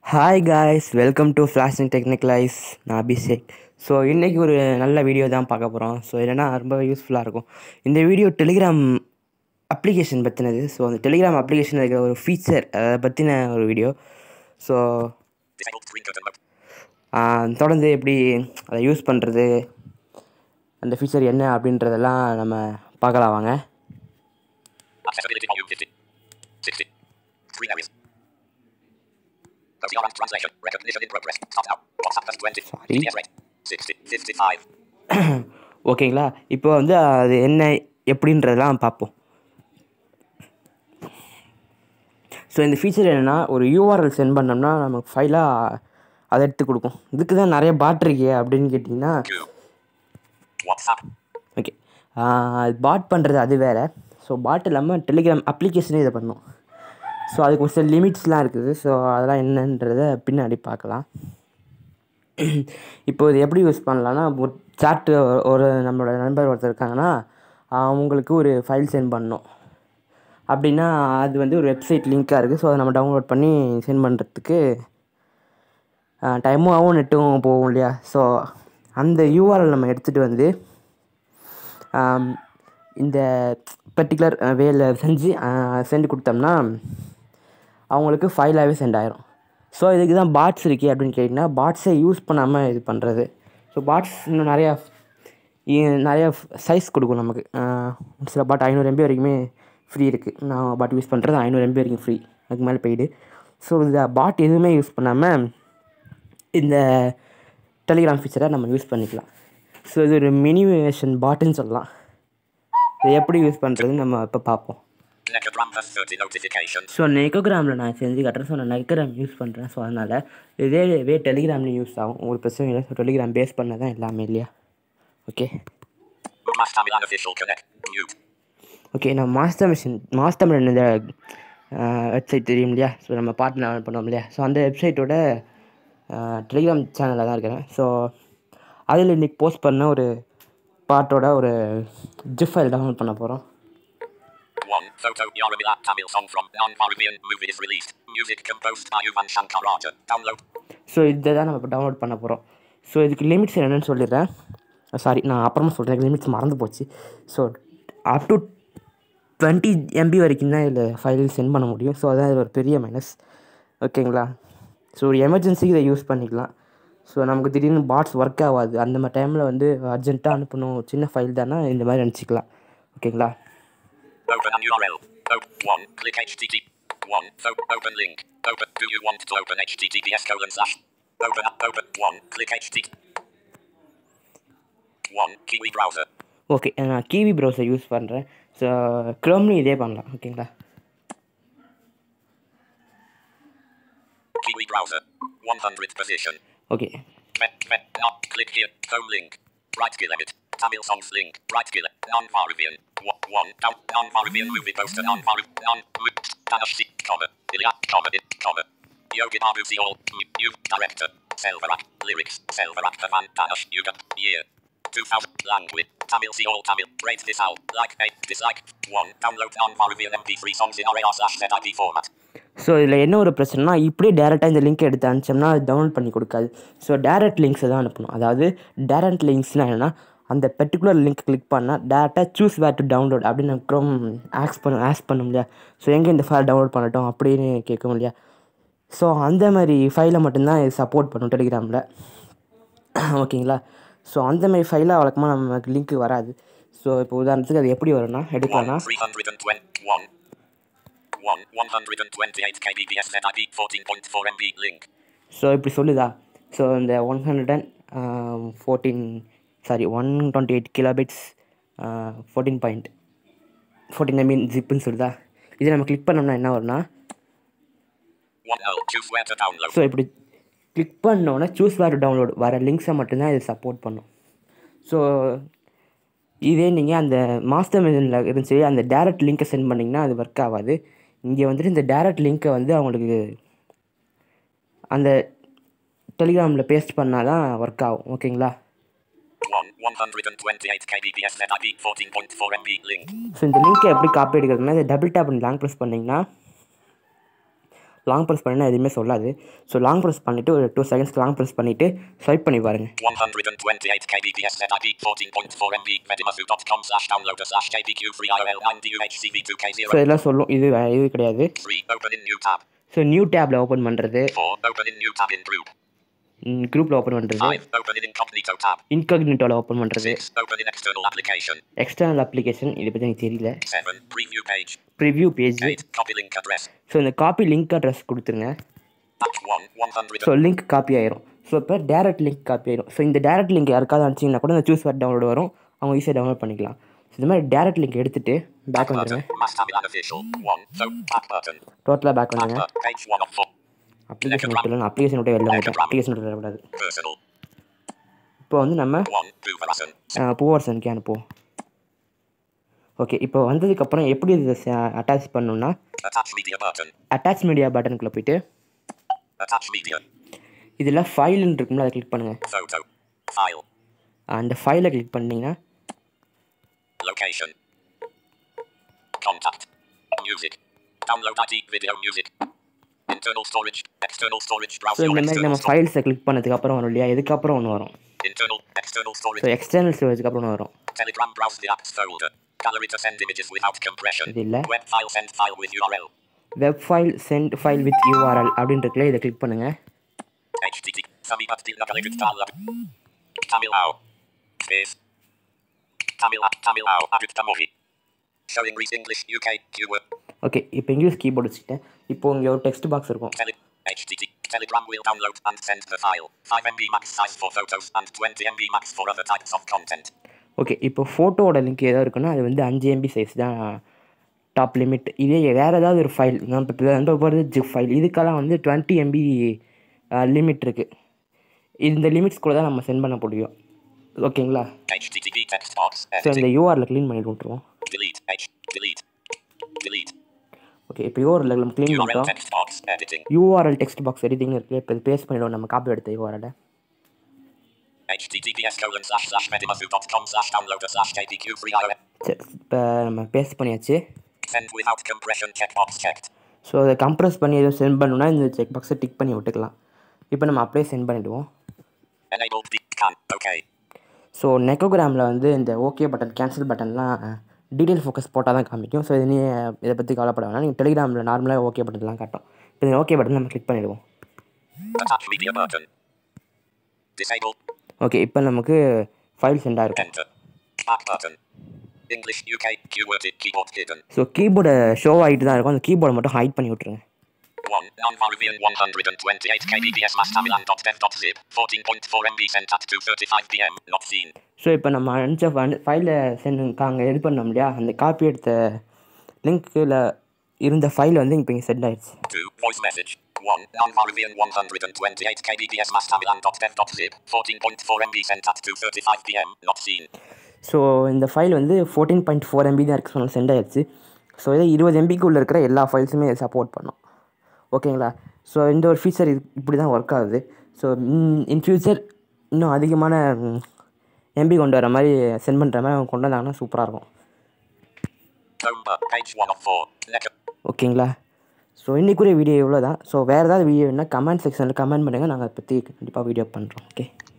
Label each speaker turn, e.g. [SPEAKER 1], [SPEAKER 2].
[SPEAKER 1] Hi guys welcome to flash and technicalize நான் Abhishek so இன்றைக்கி ஒரு நல்ல வீடியோ தான் பார்க்க போகிறோம் ஸோ என்னென்னா ரொம்ப யூஸ்ஃபுல்லாக இருக்கும் இந்த வீடியோ டெலிகிராம் அப்ளிகேஷன் பற்றினது ஸோ அந்த டெலிகிராம் அப்ளிகேஷனில் இருக்கிற ஒரு ஃபீச்சர் அதை பற்றின ஒரு video so
[SPEAKER 2] Disabled screen curtain mode.
[SPEAKER 1] தொடர்ந்து எப்படி அதை யூஸ் பண்ணுறது அந்த ஃபீச்சர் என்ன அப்படின்றதெல்லாம் நம்ம பார்க்கலாம் வாங்க
[SPEAKER 2] Accessibility volume 50. 60. Screen areas. OTR and translation. Recognition in progress. Stop now. WhatsApp plus 20.
[SPEAKER 1] Sorry.
[SPEAKER 2] GPS rate. 60. 55.
[SPEAKER 1] ஓகேங்களா இப்போ வந்து அது என்ன எப்படின்றதெல்லாம் பார்ப்போம் ஸோ இந்த ஃபீச்சர் என்னென்னா ஒரு யூஆர்எல் சென்ட் பண்ணோம்னா நமக்கு ஃபைலாக அதை எடுத்து கொடுக்கும் இதுக்கு தான் நிறைய பாட் இருக்கே அப்படின்னு கேட்டிங்கன்னா
[SPEAKER 2] Q. WhatsApp.
[SPEAKER 1] ஓகே பாட் பண்ணுறது அது வேறு ஸோ பாட் இல்லாமல் டெலிகிராம் அப்ளிகேஷனே இதை பண்ணும் ஸோ அதுக்கு ஒரு சில லிமிட்ஸ்லாம் இருக்குது ஸோ அதெல்லாம் என்னன்றதை பின்னாடி பார்க்கலாம் இப்போ இது எப்படி யூஸ் பண்ணலான்னா ஒரு சாட்டு ஒரு நம்மளோட நண்பர் ஒருத்தர் இருக்காங்கன்னா அவங்களுக்கு ஒரு ஃபைல் சென்ட் பண்ணணும் அப்படின்னா அது வந்து ஒரு வெப்சைட் லிங்க்காக இருக்குது ஸோ அதை நம்ம டவுன்லோட் பண்ணி சென்ட் பண்ணுறதுக்கு டைமும் ஆகும் நெட்டும் போகும் இல்லையா ஸோ அந்த யூஆர்எல் நம்ம எடுத்துகிட்டு வந்து ஆம், இந்த பர்டிகுலர் வேல செஞ்சு சென்ட் கொடுத்தோம்னா அவங்களுக்கு ஃபைலாகவே சென்ட் ஆயிரும் ஸோ இதுக்கு தான் பாட்ஸ் இருக்கே அப்படின்னு கேட்டிங்கன்னா பாட்ஸை யூஸ் பண்ணாமல் இது பண்ணுறது ஸோ பாட்ஸ் இன்னும் நிறையா இ- நிறையா சைஸ் கொடுக்கும் நமக்கு ஆஹ், ஒரு சில பாட் ஐநூறு எம்பி வரைக்குமே ஃப்ரீ இருக்குது நான் பாட் யூஸ் பண்ணுறது ஐநூறு எம்பி வரைக்கும் ஃப்ரீ அதுக்கு மேலே பெய்டு ஸோ இந்த பாட் எதுவுமே யூஸ் பண்ணாமல் இந்த டெலிகிராம் ஃபீச்சரை நம்ம யூஸ் பண்ணிக்கலாம் ஸோ இது ஒரு மினிவேஷன் பாட்டுன்னு சொல்லலாம் இது எப்படி யூஸ் பண்ணுறதுன்னு நம்ம இப்போ பார்ப்போம்
[SPEAKER 2] Necogram plus 30 notifications.
[SPEAKER 1] ஸோ நெக்கோகிராமில் நான் செஞ்சு கட்டுறேன் ஸோ நான் நெக்கோகிராம் யூஸ் பண்ணுறேன் ஸோ அதனால் இதே வே டெலிகிராம்லேயும் யூஸ் ஆகும் ஒரு பிரச்சனை இல்லை ஸோ டெலிகிராம் பேஸ் பண்ண தான் எல்லாமே இல்லையா okay
[SPEAKER 2] Master Milan official connect. Mute.
[SPEAKER 1] Okay நான் மாஸ்டர் மிஷின் மாஸ்டர் மிஷன் இந்த வெப்சைட் தெரியும் இல்லையா ஸோ நம்ம பார்ட்னர் பண்ணோம் இல்லையா ஸோ அந்த வெப்சைட்டோட டெலிகிராம் சேனலில் தான் இருக்கிறேன் ஸோ அதில் இன்றைக்கி போஸ்ட் பண்ண ஒரு பாட்டோட ஒரு ஜிப் ஃபைல் டவுன்லோட் பண்ண போகிறோம்
[SPEAKER 2] One photo Yaramila Tamil song from non-Parabian movie is released. Music composed by Yuvan Shankar Raja. Download.
[SPEAKER 1] So இதை தான் நம்ம இப்போ டவுன்லோட் பண்ண போகிறோம் ஸோ இதுக்கு லிமிட்ஸ் என்னென்னு சொல்லிடுறேன் சாரி நான் அப்புறமா சொல்கிறேன் லிமிட்ஸ் மறந்து போச்சு so up to twenty MB வரைக்கும் தான் இதில் ஃபைல் சென்ட் பண்ண முடியும் ஸோ அதான் இது ஒரு பெரிய மைனஸ் ஓகேங்களா ஸோ ஒரு எமர்ஜென்சிக்கு இதை யூஸ் பண்ணிக்கலாம் ஸோ நமக்கு திடீர்னு பாட்ஸ் ஒர்க் ஆகாது அந்த மாதிரி டைமில் வந்து அர்ஜென்ட்டாக அனுப்பணும் சின்ன ஃபைல் தானே இந்த மாதிரி அனுப்பிச்சிக்கலாம் ஓகேங்களா
[SPEAKER 2] Open an URL. Op- 1. Click HTTP. 1. So open link. Open. Do you want to open HTTPS colon slash? Open up. Open. 1. Click HTTP. 1. Kiwi browser.
[SPEAKER 1] Okay நான் கிவி ப்ரௌசர் யூஸ் பண்ணுறேன் ஸோ க்ரோம்லையும் இதே பண்ணலாம் ஓகேங்களா
[SPEAKER 2] Kiwi browser. 100 position.
[SPEAKER 1] Okay
[SPEAKER 2] Met, met, not click here. Home link. Right kill edit. Tamil songs link. Right kill. Non-Parabian. One, one. Down. Non-Parabian movie poster. Non-Parabian. Non. Danash. Comma. Ilya. Comma. It. Comma. Yogi Babu Siol. You. Director. Selvarak. Lyrics. Selvarak. Pavan. Danash. Yuga. Year. 2000. Language. Tamil Siol. Tamil. Rate this out. Like. 8. Dislike. 1. Download non-Parabian MP3 songs in RAR slash ZIP format.
[SPEAKER 1] So இதில் என்ன ஒரு பிரச்சனைனா இப்படியே டேரெக்டாக இந்த link எடுத்து அனுப்பிச்சோம்னா அது download பண்ணி கொடுக்காது ஸோ டேரக்ட் லிங்க்ஸை தான் அனுப்பணும் அதாவது டேரக்ட் லிங்க்ஸ்னால் என்னென்னா அந்த பர்டிகுலர் லிங்க் கிளிக் பண்ணால் டேரெக்டாக சூஸ் வேர் டு டவுன்லோட் அப்படின்னு க்ரோம் ஆக்ஸ் பண்ண ஆக்ஸ் பண்ண முடியாது ஸோ எங்கே இந்த ஃபைல் டவுன்லோட் பண்ணட்டும் அப்படின்னு கேட்க முடியாது ஸோ அந்த மாதிரி ஃபைலை மட்டும்தான் இது சப்போர்ட் பண்ணும் டெலிகிராமில் ஓகேங்களா ஸோ அந்த மாதிரி ஃபைலாக வழக்கமாக நமக்கு லிங்க் வராது ஸோ இப்போ உதாரணத்துக்கு அது எப்படி வரும்னா எடுக்கலாம்னா
[SPEAKER 2] 321. 1. 128 kbps ZIP 14.4 MB link.
[SPEAKER 1] So இப்படி சொல்லுதா ஸோ இந்த one hundred and fourteen sorry one twenty eight kilobytes fourteen point fourteen I mean ஜிப்புன்னு சொல்லுதா இதை நம்ம கிளிக் பண்ணோம்னா என்ன வரும்னா
[SPEAKER 2] 1 0. Choose where to download.
[SPEAKER 1] So இப்படி கிளிக் பண்ணோன்னே சூஸ் வேர் டவுன்லோட் வர லிங்க்ஸை மட்டும்தான் இது சப்போர்ட் பண்ணும் ஸோ இதே நீங்கள் அந்த மாஸ்டர் மெஷனில் இருந்துச்சு அந்த டேரக்ட் லிங்க்கை சென்ட் பண்ணிங்கன்னா அது ஒர்க் ஆகாது இங்கே வந்துட்டு இந்த டேரக்ட் லிங்க்கை வந்து அவங்களுக்கு அந்த டெலிகிராமில் பேஸ்ட் பண்ணால் தான் ஒர்க் ஆகும் ஓகேங்களா
[SPEAKER 2] 1. 128 kbps ZIP 14.4 MB link.
[SPEAKER 1] So இந்த லிங்க்கை எப்படி காப்பி எடுக்கிறதுனா இதை டபுள் டேப் பண்ணி லாங் ப்ரெஸ் பண்ணிங்கன்னா லாங் ப்ரெஸ் பண்ணினா எதுவுமே சொல்லாது ஸோ லாங் ப்ரெஸ் பண்ணிவிட்டு ஒரு டூ செகண்ட்ஸ்க்கு லாங் ப்ரெஸ் பண்ணிவிட்டு ஸ்வைப் பண்ணி பாருங்கள்
[SPEAKER 2] 128 kbps ZIP 14.4 MB Vedimasu.com slash downloader slash KBQ free IOL 9 DUHCV2K0
[SPEAKER 1] so இதெல்லாம் சொல்லும் இது இது கிடையாது
[SPEAKER 2] 3 open in new tab
[SPEAKER 1] so new டேப்பில் ஓப்பன் பண்ணுறது
[SPEAKER 2] 4 open in new tab in group
[SPEAKER 1] குரூப்பில் ஓப்பன் பண்ணுறது
[SPEAKER 2] 5 open in incognito tab
[SPEAKER 1] இன்காக்னிட்டோவில் ஓப்பன் பண்ணுறது
[SPEAKER 2] 6 open in external application
[SPEAKER 1] external application இதை பற்றி எனக்கு தெரியல
[SPEAKER 2] 7 preview page
[SPEAKER 1] preview page
[SPEAKER 2] 8 copy link address
[SPEAKER 1] so இந்த காப்பி லிங்க் அட்ரஸ் கொடுத்துருங்க
[SPEAKER 2] Act 1 100
[SPEAKER 1] ஸோ லிங்க் காப்பி ஆயிரும் ஸோ இப்போ டேரக்ட் லிங்க் காப்பி ஆயிரும் ஸோ இந்த டேரக்ட் லிங்க் யாருக்காவது அனுப்பிச்சிங்கன்னா கூட இந்த சூஸ் வேர்ட் டவுன்லோட் வரும் அவங்க ஈஸியாக டவுன்லோட் பண்ணிக்கலாம் ஸோ இந்த மாதிரி டேரக்ட் லிங்க் எடுத்துட்டு பேக் வந்துடுங்க
[SPEAKER 2] button mass tab unofficial 1 so back button
[SPEAKER 1] டோட்டலாக பேக்
[SPEAKER 2] back
[SPEAKER 1] வந்துடுங்க
[SPEAKER 2] button page 1 of 4
[SPEAKER 1] அப்ளிகேஷன் விட்டு நான் அப்ளிகேஷன் விட்டு வெளில வந்துட்டேன் அப்ளிகேஷன் விட்டு வரக்கூடாது
[SPEAKER 2] personal
[SPEAKER 1] இப்போ வந்து நம்ம
[SPEAKER 2] 1 Booverson
[SPEAKER 1] பூவரசனுக்கு அனுப்புவோம் ஓகே இப்போ வந்ததுக்கப்புறம் எப்படி இதை அட்டாச் பண்ணணும்னா
[SPEAKER 2] attach media button
[SPEAKER 1] attach media பட்டனுக்குள்ளே போயிட்டு
[SPEAKER 2] attach media
[SPEAKER 1] இதில் ஃபைல்னு இருக்கும்ல அதை கிளிக் பண்ணுங்கள்
[SPEAKER 2] photo file
[SPEAKER 1] அந்த ஃபைலை கிளிக் பண்ணிங்கன்னா
[SPEAKER 2] location contact music download ID video music internal storage external storage
[SPEAKER 1] so
[SPEAKER 2] browse your
[SPEAKER 1] இந்த மாதிரி
[SPEAKER 2] external
[SPEAKER 1] நம்ம
[SPEAKER 2] storage
[SPEAKER 1] ஃபைல்ஸை கிளிக் பண்ணதுக்கப்புறம் வரும் இல்லையா இதுக்கப்புறம் ஒன்று வரும்
[SPEAKER 2] internal external storage
[SPEAKER 1] so external ஸ்டோரேஜ்க்கு அப்புறம் ஒன்று வரும்
[SPEAKER 2] telegram browse the apps folder gallery to send images without compression
[SPEAKER 1] இது இல்லை
[SPEAKER 2] web file send file with URL
[SPEAKER 1] web file send file with URL அப்படின்னு இருக்குல்ல இதை கிளிக் பண்ணுங்கள்
[SPEAKER 2] http sabibat dinagalegit dalab tamil au space tamil tamil au added tamovi showing Greece English UK keyword
[SPEAKER 1] okay இப்போ English keyboard வச்சுட்டேன் இப்போ இங்கே ஒரு text box இருக்கும்
[SPEAKER 2] Tele- HTTP Telegram will download and send the file. 5 MB max size for photos and 20 MB max for other types of content.
[SPEAKER 1] Okay இப்போ ஃபோட்டோவோட link ஏதாவது இருக்குன்னா அது வந்து அஞ்சு எம்பி சைஸ் தான் டாப் லிமிட் இதே வேறு ஏதாவது ஒரு ஃபைல் நம்ம இப்போ வந்து போகிறது ஜிப் ஃபைல் இதுக்கெல்லாம் வந்து டுவெண்ட்டி எம்பி லிமிட் இருக்குது இந்த லிமிட்ஸ் கூட தான் நம்ம சென்ட் பண்ண முடியும் ஓகேங்களா
[SPEAKER 2] HTTP text box
[SPEAKER 1] ஸோ இந்த
[SPEAKER 2] editing.
[SPEAKER 1] யூஆரில் க்ளீன் பண்ணி விட்ருவோம்
[SPEAKER 2] Delete. H. Delete. Delete.
[SPEAKER 1] Okay இப்போ யூஆரில் நம்ம க்ளீன்
[SPEAKER 2] URL
[SPEAKER 1] பண்ணிட்டோம்
[SPEAKER 2] text box editing.
[SPEAKER 1] URL text box editing இருக்குது இப்போ இது பேஸ்ட் பண்ணிவிடுவோம் நம்ம காப்பி எடுத்த URL
[SPEAKER 2] HTTPS colon slash slash medimafu.com slash downloader slash KPQ free iOS.
[SPEAKER 1] சரி இப்போ நம்ம பேஸ்ட் பண்ணியாச்சு
[SPEAKER 2] Send without compression checkbox checked.
[SPEAKER 1] So அதை கம்ப்ரஸ் பண்ணி எதுவும் சென்ட் பண்ணணும்னா இந்த செக் பாக்ஸை டிக் பண்ணி விட்டுக்கலாம் இப்போ நம்ம அப்படியே சென்ட் பண்ணிவிடுவோம்
[SPEAKER 2] Enabled the can. Okay.
[SPEAKER 1] So நெக்கோகிராமில் வந்து இந்த ஓகே பட்டன் கேன்சல் பட்டன்லாம் டீட்டெயில் ஃபோக்கஸ் போட்டால் தான் காமிக்கும் ஸோ இது நீ இதை பற்றி கவலைப்பட வேணாம் நீங்கள் டெலிகிராமில் நார்மலாக ஓகே பட்டன்லாம் காட்டும் இப்போ இந்த ஓகே பட்டன் நம்ம கிளிக் பண்ணிவிடுவோம்
[SPEAKER 2] Attach media button. Disable.
[SPEAKER 1] Okay இப்போ நமக்கு ஃபைல் சென்ட் ஆகிருக்கும்
[SPEAKER 2] Enter. Back button. English UK keyword keyboard hidden.
[SPEAKER 1] So கீபோர்டை ஷோ ஆகிட்டு தான் இருக்கும் அந்த கீபோர்டை மட்டும் ஹைட் பண்ணி விட்ருங்க
[SPEAKER 2] 1. Non-Varuvian 128 kbps mass tamilan.dev.zip 14.4 MB sent at 2.35 pm. Not seen.
[SPEAKER 1] So இப்போ நம்ம அனுப்பிச்ச ஃபைலை சென்ட் அங்கே இது பண்ணோம் இல்லையா அந்த காப்பி எடுத்த லிங்க்கில் இருந்த ஃபைல் வந்து இப்போ இங்கே சென்ட் ஆயிடுச்சு
[SPEAKER 2] 2. Voice message. 1. Non-Varuvian 128 kbps mass tamilan.dev.zip 14.4 MB sent at 2.35 pm. Not seen.
[SPEAKER 1] So இந்த ஃபைல் வந்து ஃபோர்டீன் பாயிண்ட் ஃபோர் எம்பி தான் இருக்குது சொன்னால் சென்ட் ஆயிடுச்சு ஸோ இது இருபது எம்பிக்குள்ளே இருக்கிற எல்லா ஃபைல்ஸுமே சப்போர்ட் பண்ணும் ஓகேங்களா ஸோ இந்த ஒரு ஃபீச்சர் இது இப்படி தான் ஒர்க் ஆகுது ஸோ இன் ஃபியூச்சர் இன்னும் அதிகமான எம்பி கொண்டு வர மாதிரி சென்ட் பண்ணுற மாதிரி அவங்க கொண்டு வந்தாங்கன்னா சூப்பராக இருக்கும்
[SPEAKER 2] Home bar. Page 1 of 4. Neck.
[SPEAKER 1] ஓகேங்களா ஸோ இன்றைக்குரிய வீடியோ இவ்வளோ தான் ஸோ வேறு ஏதாவது வீடியோ வேணால் கமெண்ட் செக்ஷனில் கமெண்ட் பண்ணுங்கள் நாங்கள் அதை பற்றி கண்டிப்பாக வீடியோ பண்ணுறோம் ஓகே